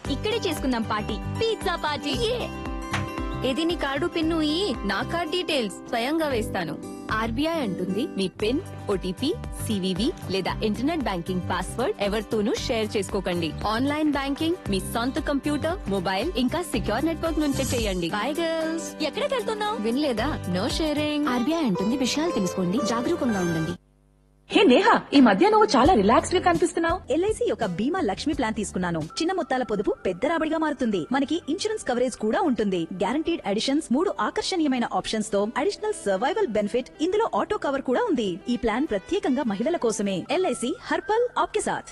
ఇక్కడే చేసుకుందాం party pizza party ఇది నీ కార్డు పిన్ను ఈ నా కార్డ్ డీటెయిల్స్ స్వయంగా వేస్తాను ఆర్బీఐ అంటుంది మీ పిన్ ఓటీపీ సివివి లేదా ఇంటర్నెట్ బ్యాంకింగ్ పాస్వర్డ్ ఎవరితోనూ షేర్ చేసుకోకండి ఆన్లైన్ బ్యాంకింగ్ మీ సొంత కంప్యూటర్ మొబైల్ ఇంకా సిక్యూర్ నెట్వర్క్ నుంచే చేయండి బై గర్ల్స్ ఎక్కడికి వెళ్తున్నావు వినలేదా నో షేరింగ్ ఆర్బీఐ అంటుంది విషయాలు తెలుసుకోండి జాగరూకంగా ఉండండి హే నేహా ఈ మధ్య నువ్వు చాలా రిలాక్స్డ్ గా కనిపిస్తున్నావు ఎల్ఐసి యొక్క బీమా లక్ష్మి ప్లాన్ తీసుకున్నాను చిన్న మొత్తాల పొదుపు పెద్ద రాబడిగా మారుతుంది మనకి ఇన్సూరెన్స్ కవరేజ్ కూడా ఉంటుంది గ్యారంటీడ్ అడిషన్స్ మూడు ఆకర్షణీయమైన ఆప్షన్స్ తో అడిషనల్ సర్వైవల్ బెనిఫిట్ ఇందులో ఆటో కవర్ కూడా ఉంది ఈ ప్లాన్ ప్రత్యేకంగా మహిళల కోసమే ఎల్ఐసి హర్పల్ ఆప్కే సాథ్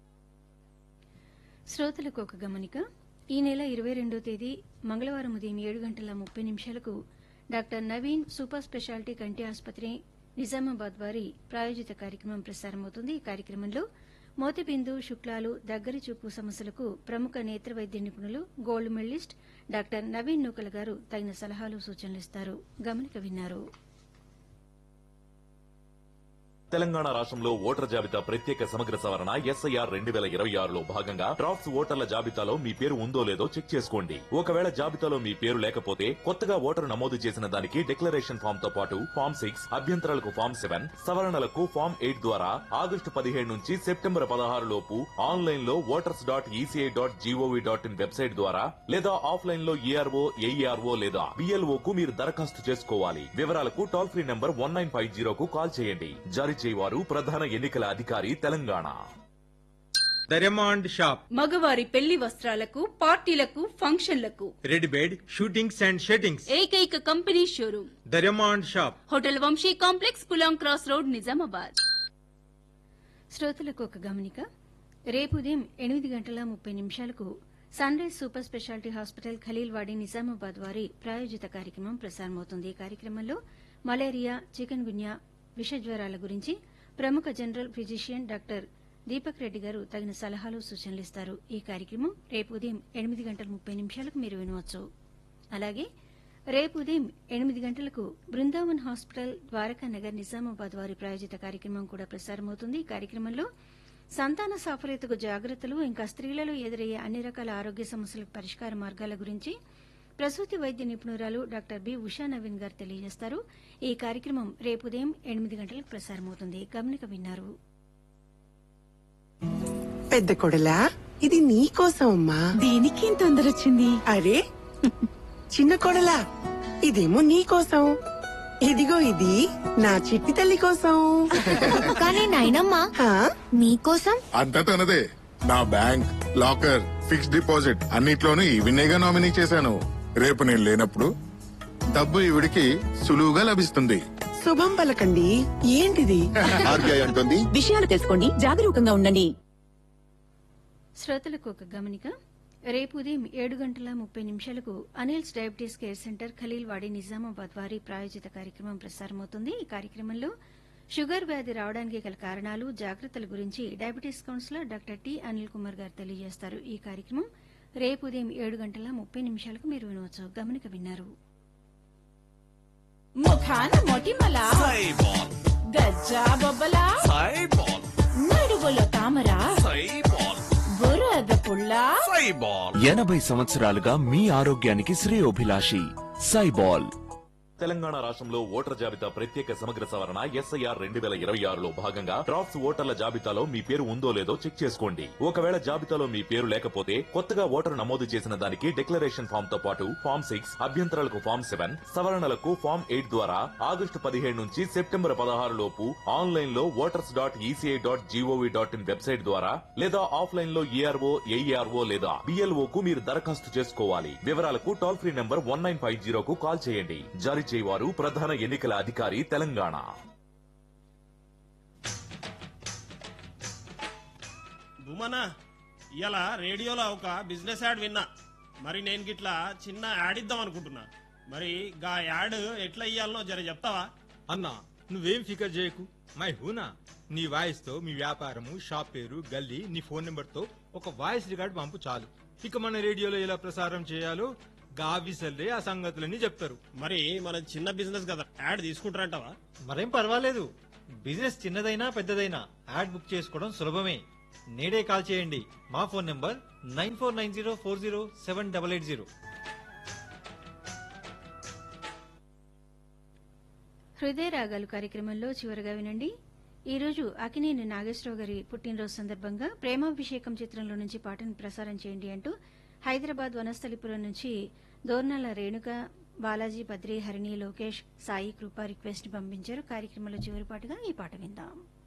శ్రోతలకు ఒక గమనిక ఈ నెల ఇరవై రెండో తేదీ మంగళవారం ఉదయం ఏడు గంటల ముప్పై నిమిషాలకు డాక్టర్ నవీన్ సూపర్ స్పెషాలిటీ కంటి ఆసుపత్రి నిజామాబాద్ వారి ప్రాయోజిత కార్యక్రమం ప్రసారమవుతుంది ఈ కార్యక్రమంలో మోతిబిందు శుక్లాలు దగ్గరి చూపు సమస్యలకు ప్రముఖ నేత్ర వైద్య నిపుణులు gold medalist doctor Naveen Nukala గారు తగిన సలహాలు సూచనలు ఇస్తారు గమనిక విన్నారు తెలంగాణ రాష్ట్రంలో ఓటర్ జాబితా ప్రత్యేక సమగ్ర సవరణ ఎస్ఐఆర్ రెండు వేల ఇరవై ఆరులో భాగంగా డ్రాఫ్ట్స్ ఓటర్ల జాబితాలో మీ పేరు ఉందో లేదో చెక్ చేసుకోండి ఒకవేళ జాబితాలో మీ పేరు లేకపోతే కొత్తగా ఓటరు నమోదు చేసిన దానికి డిక్లరేషన్ ఫామ్ తో పాటు ఫామ్ సిక్స్ అభ్యంతరాలకు ఫామ్ సెవెన్ సవరణలకు ఫామ్ ఎయిట్ ద్వారా ఆగస్టు పదిహేడు నుంచి సెప్టెంబర్ పదహారు లోపు ఆన్లైన్ లో voters dot ECI dot GOV dot in website ద్వారా లేదా ఆఫ్లైన్ లో ఏఆర్ఓ ఏఈఆర్ఓ లేదా బిఎల్ఓ కు మీరు దరఖాస్తు చేసుకోవాలి వివరాలకు toll free number one nine five జీరోకు కాల్ చేయండి జారీ చేయవారు ప్రధాన ఎన్నికల అధికారి తెలంగాణ దరమాండ్ షాప్ మగవారి పెళ్లి వస్త్రాలకు పార్టీలకు ఫంక్షన్లకు red bed suitings and shirtings ఏకైక కంపెనీ షోరూమ్ దరమాండ్ shop hotel Vamshi complex Pulang cross road Nizamabad శ్రోతలకు ఒక గమనిక రేపు ఉదయం ఎనిమిది గంటల ముప్పై నిమిషాలకు sunrise super speciality hospital Khaleelwadi Nizamabad వారి ప్రాయోజిత కార్యక్రమం ప్రసారమవుతుంది ఈ కార్యక్రమంలో మలేరియా చికెన్ గున్యా విషజ్వరాల గురించి ప్రముఖ general physician doctor Deepak Reddy గారు తగిన సలహాలు సూచనలు ఇస్తారు ఈ కార్యక్రమం రేపు ఉదయం ఎనిమిది గంటల ముప్పై నిమిషాలకు మీరు వినవచ్చు అలాగే రేపు ఉదయం ఎనిమిది గంటలకు బృందావన్ హాస్పిటల్ ద్వారకా నగర్ నిజామాబాద్ వారి ప్రాయోజిత కార్యక్రమం కూడా ప్రసారమవుతుంది ఈ కార్యక్రమంలో సంతాన సాఫల్యతకు జాగ్రత్తలు ఇంకా స్త్రీలలో ఎదురయ్యే అన్ని రకాల ఆరోగ్య సమస్యలకు పరిష్కార మార్గాల గురించి ప్రసూతి వైద్య నిపుణురాలు డాక్టర్ బి ఉషా నవీన్ గారు తెలియజేస్తారు ఈ కార్యక్రమం రేపు ఉదయం ఎనిమిది గంటలకు ప్రసారమవుతుంది గమనిక విన్నారు పెద్ద కొడలా ఇది నీకోసం అమ్మా దీనికి తొందర వచ్చింది అరే చిన్న కొడలా ఇదేమో నీకోసం ఇదిగో ఇది నా చిట్టి తల్లి కోసం కానీ నాయనమ్మా హా? మీకోసం అంతా తనదే నా బ్యాంక్ లాకర్ ఫిక్స్డ్ డిపాజిట్ అన్నిట్లోనూ ఈవినేగా నామినీ చేశాను రేపు నేను లేనప్పుడు డబ్బు ఈవిడికి సులువుగా లభిస్తుంది శుభం పలకండి ఏంటిది ఆర్బీఐ అంటుంది విషయాలు తెలుసుకోండి జాగరూకంగా ఉండండి శ్రోతలకు ఒక గమనిక రేపు ఉదయం ఏడు గంటల ముప్పై నిమిషాలకు Anil's diabetes care centre Khaleelwadi Nizamabad వారి ప్రాయోజిత కార్యక్రమం ప్రసారమవుతుంది ఈ కార్యక్రమంలో షుగర్ వ్యాధి రావడానికి గల కారణాలు జాగ్రత్తల గురించి diabetes counsellor doctor T Anil Kumar గారు తెలియజేస్తారు ఈ కార్యక్రమం రేపు ఉదయం ఏడు గంటల ముప్పై నిమిషాలకు మీరు వినవచ్చు గమనిక విన్నారు ముఖాన మొటిమల గజ్జా బొబ్బల నడుగులో తామర బురద పుల్ల ఎనభై సంవత్సరాలుగా మీ ఆరోగ్యానికి శ్రేయోభిలాషి సైబాల్ తెలంగాణ రాష్ట్రంలో ఓటర్ జాబితా ప్రత్యేక సమగ్ర సవరణ ఎస్ఐఆర్ రెండు వేల ఇరవై ఆరులో భాగంగా డ్రాఫ్ట్స్ ఓటర్ల జాబితాలో మీ పేరు ఉందో లేదో చెక్ చేసుకోండి ఒకవేళ జాబితాలో మీ పేరు లేకపోతే కొత్తగా ఓటరు నమోదు చేసిన దానికి డిక్లరేషన్ ఫామ్ తో పాటు ఫామ్ సిక్స్ అభ్యంతరాలకు ఫామ్ సెవెన్ సవరణలకు ఫామ్ ఎయిట్ ద్వారా ఆగస్టు పదిహేడు నుంచి సెప్టెంబర్ పదహారు లోపు ఆన్లైన్ లో voters dot ECI dot GOV dot in website ద్వారా లేదా ఆఫ్లైన్ లో ఏఆర్ఓ ఏఈఆర్ఓ లేదా బిఎల్ఓ కు మీరు దరఖాస్తు చేసుకోవాలి వివరాలకు toll free number one nine five జీరోకు కాల్ చేయండి జారీ చేయవారు ప్రధాన ఎన్నికల అధికారి తెలంగాణ భూమనా ఇలా రేడియోలో ఒక బిజినెస్ యాడ్ విన్నా మరి నేను గిట్లా చిన్న యాడ్ ఇద్దాం అనుకుంటున్నా మరి గా యాడ్ ఎట్లా ఇయ్యాలనో జర చెప్తావా అన్నా నువ్వేం ఫికర్ చేయకు మై హూనా నీ వాయిస్ తో మీ వ్యాపారము షాప్ పేరు గల్లీ నీ ఫోన్ నెంబర్ తో ఒక వాయిస్ రికార్డ్ పంపు చాలు ఇక మన రేడియోలో ఎలా ప్రసారం చేయాలో గావిసల్లే ఆ సంగతులన్నీ చెప్తారు మరి మన చిన్న బిజినెస్ కదా యాడ్ తీసుకుంటారంటావా మరేం పర్వాలేదు బిజినెస్ చిన్నదైనా పెద్దదైనా యాడ్ బుక్ చేసుకోవడం సులభమే నేడే కాల్ చేయండి మా phone number nine four nine zero four zero seven double eight zero హృదయ రాగాలు కార్యక్రమంలో చివరగా వినండి ఈ రోజు అకినేని నాగేశ్వరరావు గారి పుట్టినరోజు సందర్భంగా ప్రేమాభిషేకం చిత్రంలో నుంచి పాటను ప్రసారం చేయండి అంటూ హైదరాబాద్ వనస్థలిపురం నుంచి దోర్నల రేణుక బాలాజీ బద్రి హరిణి లోకేష్ సాయి కృప రిక్వెస్ట్ పంపించారు కార్యక్రమంలో చివరి పాటుగా ఈ పాట విందాం